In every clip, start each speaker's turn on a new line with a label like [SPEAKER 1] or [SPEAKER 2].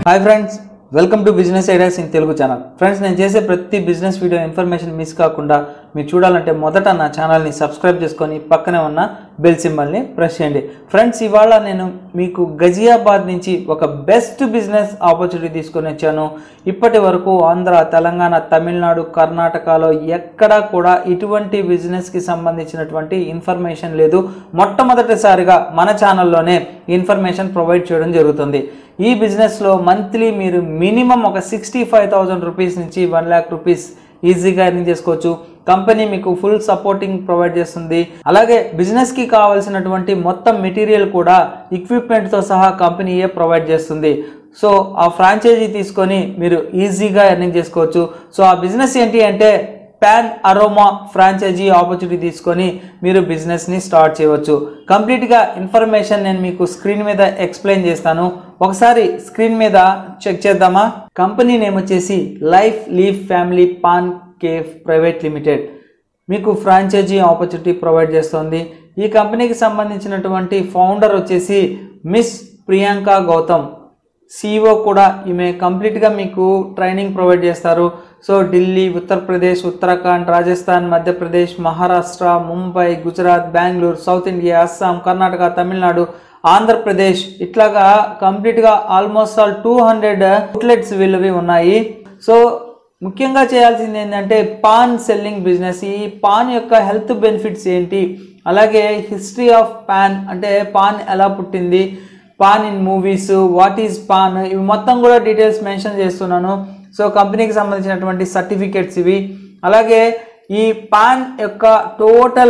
[SPEAKER 1] Hi friends welcome to business ideas in Telugu channel friends నేను చేసే ప్రతి బిజినెస్ వీడియో ఇన్ఫర్మేషన్ మిస్ కాకుండా మీరు చూడాలంటే మొదట నా ఛానల్ని సబ్స్క్రైబ్ చేసుకొని పక్కనే ఉన్న బెల్ సింబల్ని ప్రెస్ చేయండి ఫ్రెండ్స్ ఇవాళ నేను మీకు గజియాబాద్ నుంచి ఒక బెస్ట్ బిజినెస్ ఆపర్చునిటీ తీసుకొని వచ్చాను ఇప్పటి వరకు ఆంధ్ర తెలంగాణ తమిళనాడు కర్ణాటకలో ఎక్కడా కూడా ఇటువంటి బిజినెస్కి సంబంధించినటువంటి ఇన్ఫర్మేషన్ లేదు మొట్టమొదటిసారిగా మన ఛానల్లోనే ఇన్ఫర్మేషన్ ప్రొవైడ్ చేయడం జరుగుతుంది ఈ బిజినెస్లో మంత్లీ మీరు మినిమం ఒక సిక్స్టీ ఫైవ్ థౌజండ్ రూపీస్ నుంచి వన్ ల్యాక్ రూపీస్ ఈజీగా ఎర్నింగ్ చేసుకోవచ్చు కంపెనీ మీకు ఫుల్ సపోర్టింగ్ ప్రొవైడ్ చేస్తుంది అలాగే బిజినెస్కి కావాల్సినటువంటి మొత్తం మెటీరియల్ కూడా ఎక్విప్మెంట్తో సహా కంపెనీయే ప్రొవైడ్ చేస్తుంది సో ఆ ఫ్రాంచైజీ తీసుకొని మీరు ఈజీగా ఎర్నింగ్ చేసుకోవచ్చు సో ఆ బిజినెస్ ఏంటి అంటే పాన్ అరోమా ఫ్రాంచైజీ ఆపర్చునిటీ తీసుకొని మీరు బిజినెస్ని స్టార్ట్ చేయవచ్చు కంప్లీట్గా ఇన్ఫర్మేషన్ నేను మీకు స్క్రీన్ మీద ఎక్స్ప్లెయిన్ చేస్తాను ఒకసారి స్క్రీన్ మీద చెక్ చేద్దామా కంపెనీ నేమ్ వచ్చేసి life leaf family paan cafe private limited మీకు ఫ్రాంచైజీ ఆపర్చునిటీ ప్రొవైడ్ చేస్తుంది ఈ కంపెనీకి సంబంధించినటువంటి ఫౌండర్ వచ్చేసి మిస్ ప్రియాంక గౌతమ్ సిఇఓ కూడా ఈమె కంప్లీట్గా మీకు ట్రైనింగ్ ప్రొవైడ్ చేస్తారు so Delhi Uttar Pradesh Uttarakhand Rajasthan Madhya Pradesh Maharashtra Mumbai Gujarat Bengaluru south India Assam Karnataka Tamil Nadu Andhra Pradesh ఇట్లాగా కంప్లీట్గా almost all two hundred outlets వీళ్ళవి ఉన్నాయి సో ముఖ్యంగా చేయాల్సింది ఏంటంటే పాన్ సెల్లింగ్ బిజినెస్ ఈ పాన్ యొక్క హెల్త్ బెనిఫిట్స్ ఏంటి అలాగే హిస్టరీ ఆఫ్ పాన్ అంటే పాన్ ఎలా పుట్టింది paan in movies what is paan ఇవి మొత్తం కూడా డీటెయిల్స్ మెన్షన్ చేస్తున్నాను సో కంపెనీకి సంబంధించినటువంటి సర్టిఫికేట్స్ ఇవి అలాగే ఈ పాన్ యొక్క టోటల్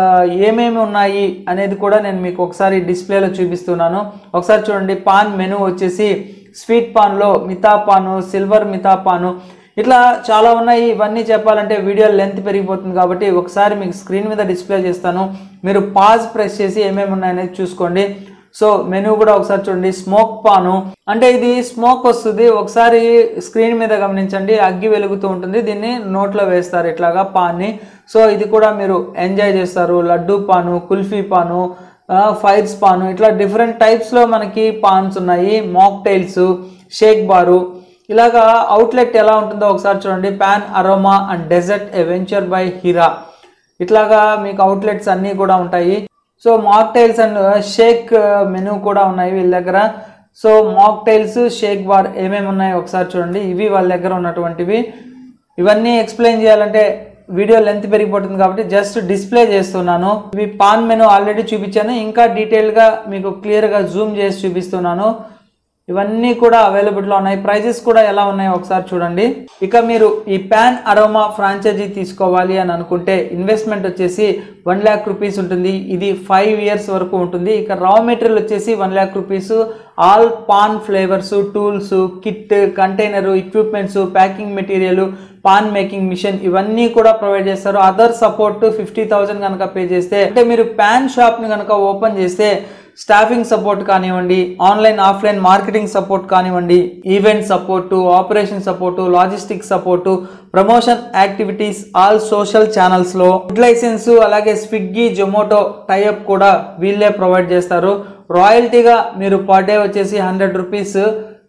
[SPEAKER 1] ఏమేమి ఉన్నాయి అనేది కూడా నేను మీకు ఒకసారి డిస్ప్లేలో చూపిస్తున్నాను ఒకసారి చూడండి పాన్ మెనూ వచ్చేసి స్వీట్ పాన్లో మితా పాను సిల్వర్ మితా పాను ఇట్లా చాలా ఉన్నాయి ఇవన్నీ చెప్పాలంటే వీడియో లెంత్ పెరిగిపోతుంది కాబట్టి ఒకసారి మీకు స్క్రీన్ మీద డిస్ప్లే చేస్తాను మీరు పాజ్ ప్రెస్ చేసి ఏమేమి ఉన్నాయనేది చూసుకోండి సో మెనూ కూడా ఒకసారి చూడండి స్మోక్ పాను అంటే ఇది స్మోక్ వస్తుంది ఒకసారి స్క్రీన్ మీద గమనించండి అగ్గి వెలుగుతూ ఉంటుంది దీన్ని నోట్లో వేస్తారు ఇట్లాగా పాన్ని సో ఇది కూడా మీరు ఎంజాయ్ చేస్తారు లడ్డు పాను కుల్ఫీ పాను ఫైర్స్ పాను ఇట్లా డిఫరెంట్ టైప్స్లో మనకి పాన్స్ ఉన్నాయి మాక్ టైల్స్ షేక్ బారు ఇలాగా అవుట్లెట్ ఎలా ఉంటుందో ఒకసారి చూడండి paan aroma and dessert venture by Heera ఇట్లాగా మీకు అవుట్లెట్స్ అన్నీ కూడా ఉంటాయి so mocktails and shake menu కూడా ఉన్నాయి వీళ్ళ దగ్గర సో మాక్టైల్స్ షేక్ బార్ ఏమేమి ఉన్నాయో ఒకసారి చూడండి ఇవి వాళ్ళ దగ్గర ఉన్నటువంటివి ఇవన్నీ ఎక్స్ప్లెయిన్ చేయాలంటే వీడియో లెంత్ పెరిగిపోతుంది కాబట్టి జస్ట్ డిస్ప్లే చేస్తున్నాను ఇవి పాన్ మెనూ ఆల్రెడీ చూపించాను ఇంకా డీటెయిల్గా మీకు క్లియర్గా జూమ్ చేసి చూపిస్తున్నాను ఇవన్నీ కూడా అవైలబుల్లో ఉన్నాయి ప్రైజెస్ కూడా ఎలా ఉన్నాయో ఒకసారి చూడండి ఇక మీరు ఈ పాన్ అరోమా ఫ్రాంచైజీ తీసుకోవాలి అని అనుకుంటే ఇన్వెస్ట్మెంట్ వచ్చేసి వన్ ల్యాక్ రూపీస్ ఉంటుంది ఇది ఫైవ్ ఇయర్స్ వరకు ఉంటుంది ఇక రా మెటీరియల్ వచ్చేసి one lakh rupees all paan flavours tools kit container equipments packing material paan making machine ఇవన్నీ కూడా ప్రొవైడ్ చేస్తారు అదర్ సపోర్ట్ ఫిఫ్టీ థౌసండ్ కనుక పే చేస్తే అంటే మీరు పాన్ షాప్ని కనుక ఓపెన్ చేస్తే స్టాఫింగ్ సపోర్ట్ కానివ్వండి ఆన్లైన్ ఆఫ్లైన్ మార్కెటింగ్ సపోర్ట్ కానివ్వండి event support operation support logistic support promotion activities all social ఛానల్స్లో ఫుడ్ లైసెన్స్ అలాగే స్విగ్గీ జొమాటో టైఅప్ కూడా వీళ్ళే ప్రొవైడ్ చేస్తారు రాయల్టీగా మీరు పర్ డే వచ్చేసి హండ్రెడ్ రూపీస్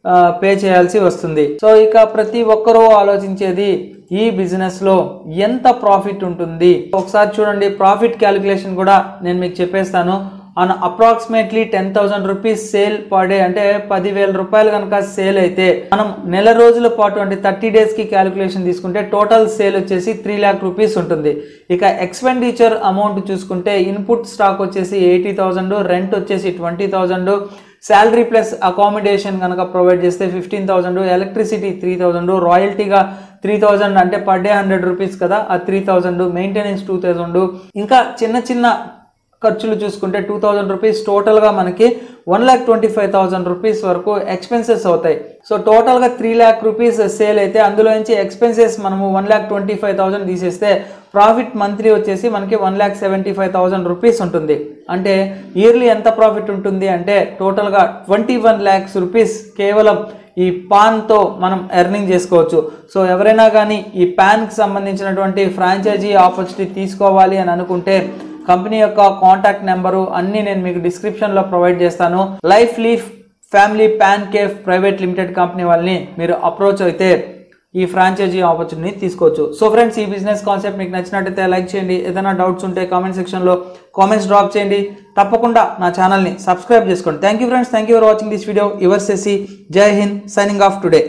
[SPEAKER 1] పే చేయాల్సి వస్తుంది సో ఇక ప్రతి ఒక్కరూ ఆలోచించేది ఈ బిజినెస్ లో ఎంత ప్రాఫిట్ ఉంటుంది ఒకసారి చూడండి ప్రాఫిట్ క్యాలిక్యులేషన్ కూడా నేను మీకు చెప్పేస్తాను on approximately ten thousand rupees sale per day అంటే పదివేల రూపాయలు కనుక సేల్ అయితే మనం నెల రోజుల పాటు అంటే థర్టీ డేస్కి క్యాలిక్యులేషన్ తీసుకుంటే టోటల్ సేల్ వచ్చేసి త్రీ ల్యాక్ రూపీస్ ఉంటుంది ఇక ఎక్స్పెండిచర్ అమౌంట్ చూసుకుంటే ఇన్పుట్ స్టాక్ వచ్చేసి ఎయిటీ థౌసండ్ రెంట్ వచ్చేసి twenty thousand salary plus accommodation కనుక ప్రొవైడ్ చేస్తే fifteen thousand electricity three thousand రాయల్టీగా త్రీ థౌజండ్ అంటే పర్ డే హండ్రెడ్ రూపీస్ కదా ఆ three thousand maintenance two thousand ఇంకా చిన్న చిన్న ఖర్చులు చూసుకుంటే టూ థౌజండ్ రూపీస్ టోటల్గా మనకి one lakh twenty five thousand rupees వరకు ఎక్స్పెన్సెస్ అవుతాయి సో టోటల్గా త్రీ ల్యాక్ రూపీస్ సేల్ అయితే అందులో నుంచి ఎక్స్పెన్సెస్ మనము one lakh twenty five thousand తీసేస్తే ప్రాఫిట్ మంత్లీ వచ్చేసి మనకి one lakh seventy five thousand rupees ఉంటుంది అంటే ఇయర్లీ ఎంత ప్రాఫిట్ ఉంటుంది అంటే టోటల్గా ట్వంటీ వన్ ల్యాక్స్ రూపీస్ కేవలం ఈ పాన్తో మనం ఎర్నింగ్ చేసుకోవచ్చు సో ఎవరైనా కానీ ఈ పాన్కి సంబంధించినటువంటి ఫ్రాంచైజీ ఆపర్చునిటీ తీసుకోవాలి అని అనుకుంటే కంపెనీ యొక్క కాంటాక్ట్ నెంబరు అన్నీ నేను మీకు డిస్క్రిప్షన్లో ప్రొవైడ్ చేస్తాను life leaf family paan cafe private limited company వాళ్ళని మీరు అప్రోచ్ అయితే ఈ ఫ్రాంచైజీ ఆపర్చునిటీ తీసుకోవచ్చు సో ఫ్రెండ్స్ ఈ బిజినెస్ కాన్సెప్ట్ మీకు నచ్చినట్టయితే లైక్ చేయండి ఏదైనా డౌట్స్ ఉంటే కామెంట్ సెక్షన్లో కామెంట్స్ డ్రాప్ చేయండి తప్పకుండా నా ఛానల్ని సబ్స్క్రైబ్ చేసుకోండి thank you friends thank you for watching this video your సెసి జై హింద్ సైనింగ్ ఆఫ్ టుడే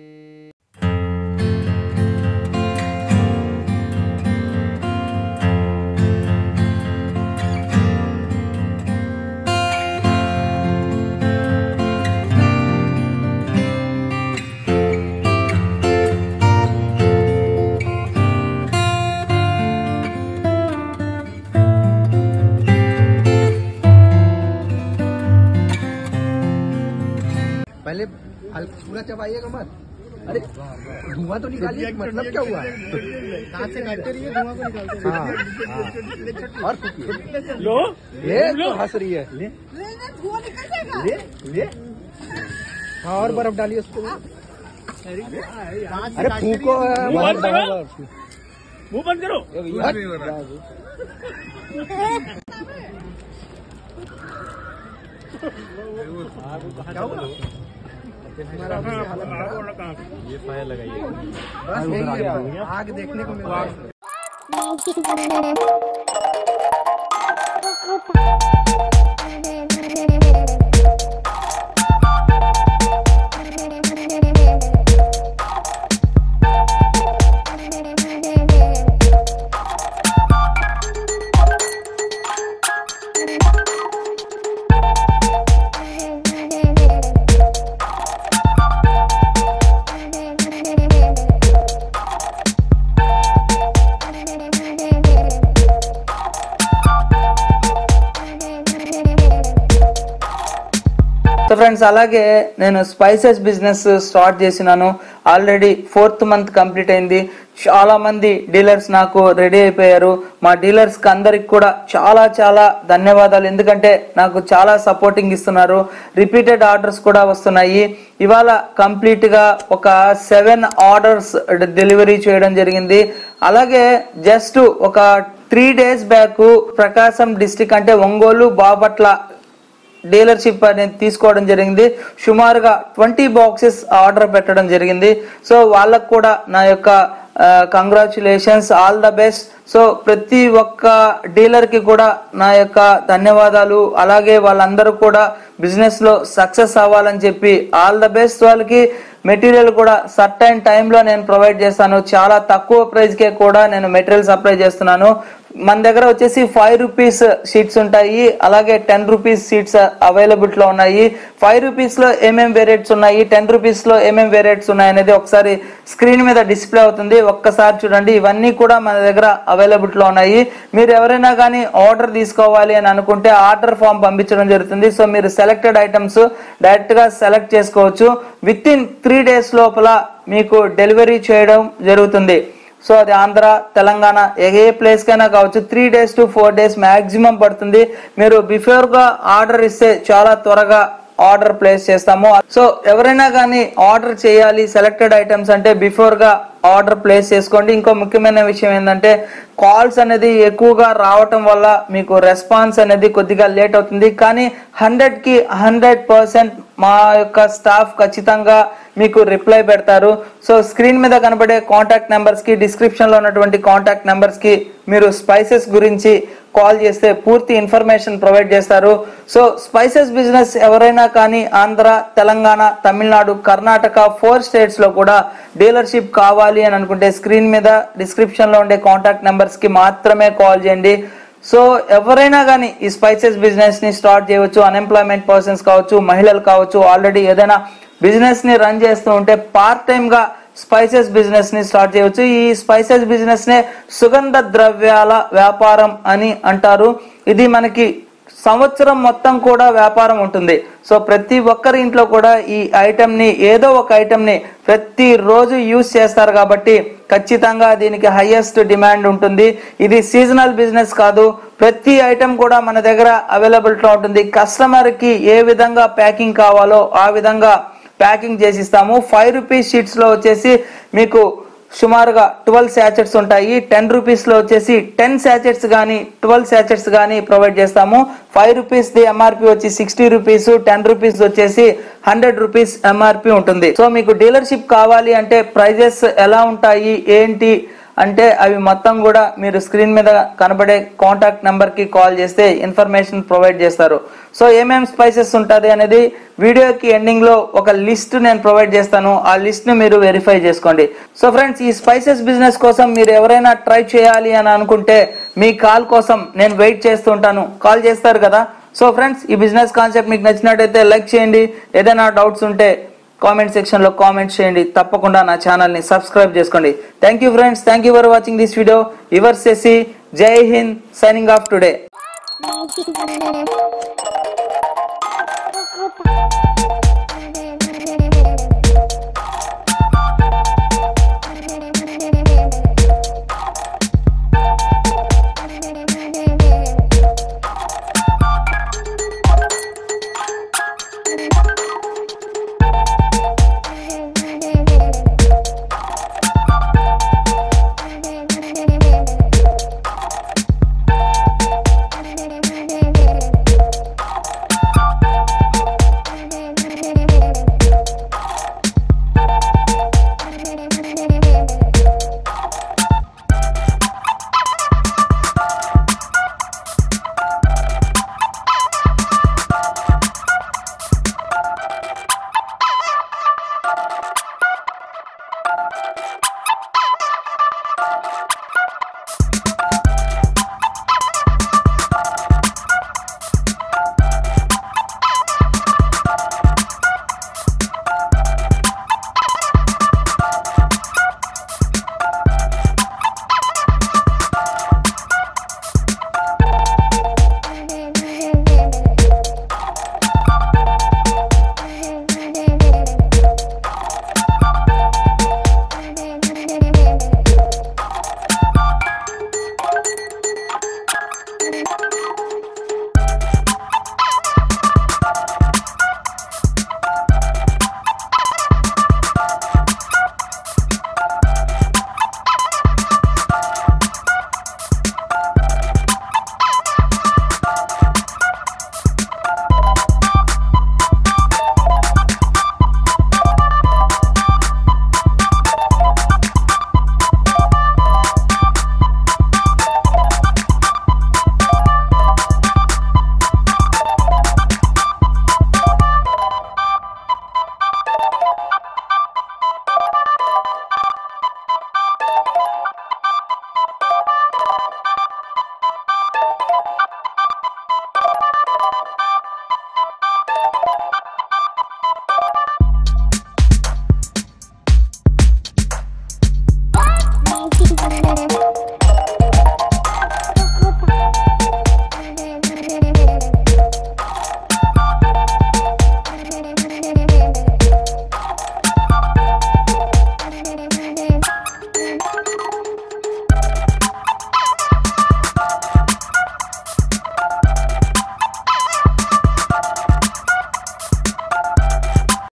[SPEAKER 2] पहले हल- पूरा चबाइएगा मत अरे धुआं तो निकालिए मतलब क्या हुआ हाथ से काटते रहिए धुआं को निकालते हाँ, हाँ। और फूकिए लो ले तो हंस रही है ले ले ले हाँ और बर्फ डालिए उसको अरे फूको बहुत बड़ा बर्फ।
[SPEAKER 3] मुंह बंद करो
[SPEAKER 2] क्या हुआ बस यही है, आग देखने को मिल रहा है
[SPEAKER 1] సో ఫ్రెండ్స్ అలాగే నేను స్పైసెస్ బిజినెస్ స్టార్ట్ చేసినాను ఆల్రెడీ ఫోర్త్ మంత్ కంప్లీట్ అయింది చాలా మంది డీలర్స్ నాకు రెడీ అయిపోయారు మా డీలర్స్ కి అందరికి కూడా చాలా చాలా ధన్యవాదాలు ఎందుకంటే నాకు చాలా సపోర్టింగ్ ఇస్తున్నారు రిపీటెడ్ ఆర్డర్స్ కూడా వస్తున్నాయి ఇవాళ కంప్లీట్ గా ఒక సెవెన్ ఆర్డర్స్ డెలివరీ చేయడం జరిగింది అలాగే జస్ట్ ఒక three days back Prakasam district అంటే ఒంగోలు బాపట్ల డీలర్షిప్ అనేది తీసుకోవడం జరిగింది సుమారుగా ట్వంటీ బాక్సెస్ ఆర్డర్ పెట్టడం జరిగింది సో వాళ్ళకు కూడా నా యొక్క congratulations all the best so ప్రతి ఒక్క డీలర్ కి కూడా నా యొక్క ధన్యవాదాలు అలాగే వాళ్ళందరూ కూడా బిజినెస్ లో సక్సెస్ అవ్వాలని చెప్పి ఆల్ ద బెస్ట్ వాళ్ళకి మెటీరియల్ కూడా సర్టైన్ టైంలో నేను ప్రొవైడ్ చేస్తాను చాలా తక్కువ ప్రైస్ కే కూడా నేను మెటీరియల్ సప్లై చేస్తున్నాను మన దగ్గర వచ్చేసి ఫైవ్ రూపీస్ షీట్స్ ఉంటాయి అలాగే టెన్ రూపీస్ షీట్స్ అవైలబుల్ లో ఉన్నాయి ఫైవ్ రూపీస్ లో ఏమేం వేరియట్స్ ఉన్నాయి టెన్ రూపీస్ లో ఏమేం వేరియట్స్ ఉన్నాయి అనేది ఒకసారి స్క్రీన్ మీద డిస్ప్లే అవుతుంది ఒక్కసారి చూడండి ఇవన్నీ కూడా మన దగ్గర అవైలబుల్ లో ఉన్నాయి మీరు ఎవరైనా కానీ ఆర్డర్ తీసుకోవాలి అని అనుకుంటే ఆర్డర్ ఫామ్ పంపించడం జరుగుతుంది సో మీరు సెలెక్టెడ్ ఐటమ్స్ డైరెక్ట్ గా సెలెక్ట్ చేసుకోవచ్చు విత్ ఇన్ త్రీ డేస్ లోపల మీకు డెలివరీ చేయడం జరుగుతుంది సో అది ఆంధ్ర తెలంగాణ ఏ ప్లేస్ కైనా కావచ్చు three days to four days maximum పడుతుంది మీరు బిఫోర్ గా ఆర్డర్ ఇస్తే చాలా త్వరగా ఆర్డర్ ప్లేస్ చేస్తాము సో ఎవరైనా కానీ ఆర్డర్ చేయాలి సెలెక్టెడ్ ఐటమ్స్ అంటే బిఫోర్ గా ఆర్డర్ ప్లేస్ చేసుకోండి ఇంకో ముఖ్యమైన విషయం ఏంటంటే కాల్స్ అనేది ఎక్కువగా రావటం వల్ల మీకు రెస్పాన్స్ అనేది కొద్దిగా లేట్ అవుతుంది కానీ హండ్రెడ్ కి హండ్రెడ్ పర్సెంట్ మా యొక్క స్టాఫ్ ఖచ్చితంగా మీకు రిప్లై పెడతారు సో స్క్రీన్ మీద కనబడే కాంటాక్ట్ నెంబర్స్ కి డిస్క్రిప్షన్ లో ఉన్నటువంటి కాంటాక్ట్ నెంబర్స్ కి మీరు స్పైసెస్ గురించి కాల్ చేస్తే పూర్తి ఇన్ఫర్మేషన్ ప్రొవైడ్ చేస్తారు సో స్పైసెస్ బిజినెస్ ఎవరైనా కానీ ఆంధ్ర తెలంగాణ తమిళనాడు కర్ణాటక ఫోర్ స్టేట్స్ లో కూడా డీలర్షిప్ కావాలి అని అనుకుంటే స్క్రీన్ మీద డిస్క్రిప్షన్ లో ఉండే కాంటాక్ట్ నెంబర్స్ కి మాత్రమే కాల్ చేయండి సో ఎవరైనా కానీ ఈ స్పైసెస్ బిజినెస్ ని స్టార్ట్ చేయవచ్చు అన్ఎంప్లాయ్మెంట్ పర్సన్స్ కావచ్చు మహిళలు కావచ్చు ఆల్రెడీ ఏదైనా బిజినెస్ ని రన్ చేస్తూ ఉంటే పార్ట్ టైం గా స్పైసెస్ బిజినెస్ ని స్టార్ట్ చేయవచ్చు ఈ స్పైసెస్ బిజినెస్ నే సుగంధ ద్రవ్యాల వ్యాపారం అని అంటారు ఇది మనకి సంవత్సరం మొత్తం కూడా వ్యాపారం ఉంటుంది సో ప్రతి ఒక్కరి ఇంట్లో కూడా ఈ ఐటమ్ ని ఏదో ఒక ఐటమ్ ని ప్రతి రోజు యూజ్ చేస్తారు కాబట్టి ఖచ్చితంగా దీనికి హైయెస్ట్ డిమాండ్ ఉంటుంది ఇది సీజనల్ బిజినెస్ కాదు ప్రతి ఐటమ్ కూడా మన దగ్గర అవైలబుల్ ఉంటుంది కస్టమర్ కి ఏ విధంగా ప్యాకింగ్ కావాలో ఆ విధంగా ప్యాకింగ్ చేసి ఇస్తాము ఫైవ్ రూపీస్ షీట్స్ లో వచ్చేసి మీకు సుమారుగా ట్వెల్వ్ శాచెట్స్ ఉంటాయి టెన్ రూపీస్లో వచ్చేసి టెన్ శాచెట్స్ కానీ ట్వెల్వ్ శాచెట్స్ కానీ ప్రొవైడ్ చేస్తాము ఫైవ్ రూపీస్ ది ఎంఆర్పి వచ్చి సిక్స్టీ రూపీస్ టెన్ రూపీస్ వచ్చేసి హండ్రెడ్ రూపీస్ ఎంఆర్పి ఉంటుంది సో మీకు డీలర్షిప్ కావాలి అంటే ప్రైజెస్ ఎలా ఉంటాయి ఏంటి అంటే అవి మొత్తం కూడా మీరు స్క్రీన్ మీద కనబడే కాంటాక్ట్ నెంబర్ కి కాల్ చేస్తే ఇన్ఫర్మేషన్ ప్రొవైడ్ చేస్తారు సో ఏమేం స్పైసెస్ ఉంటుంది అనేది వీడియోకి ఎండింగ్ లో ఒక లిస్ట్ నేను ప్రొవైడ్ చేస్తాను ఆ లిస్ట్ ని మీరు వెరిఫై చేసుకోండి సో ఫ్రెండ్స్ ఈ స్పైసెస్ బిజినెస్ కోసం మీరు ఎవరైనా ట్రై చేయాలి అని అనుకుంటే మీ కాల్ కోసం నేను వెయిట్ చేస్తుంటాను కాల్ చేస్తారు కదా సో ఫ్రెండ్స్ ఈ బిజినెస్ కాన్సెప్ట్ మీకు నచ్చినట్టయితే లైక్ చేయండి ఏదైనా డౌట్స్ ఉంటే కామెంట్ సెక్షన్ లో కామెంట్ చేయండి తప్పకుండా నా ఛానల్ ని సబ్స్క్రైబ్ చేసుకోండి thank you friends thank you for watching this video your సెసి జై Hind signing off today
[SPEAKER 3] Thank you.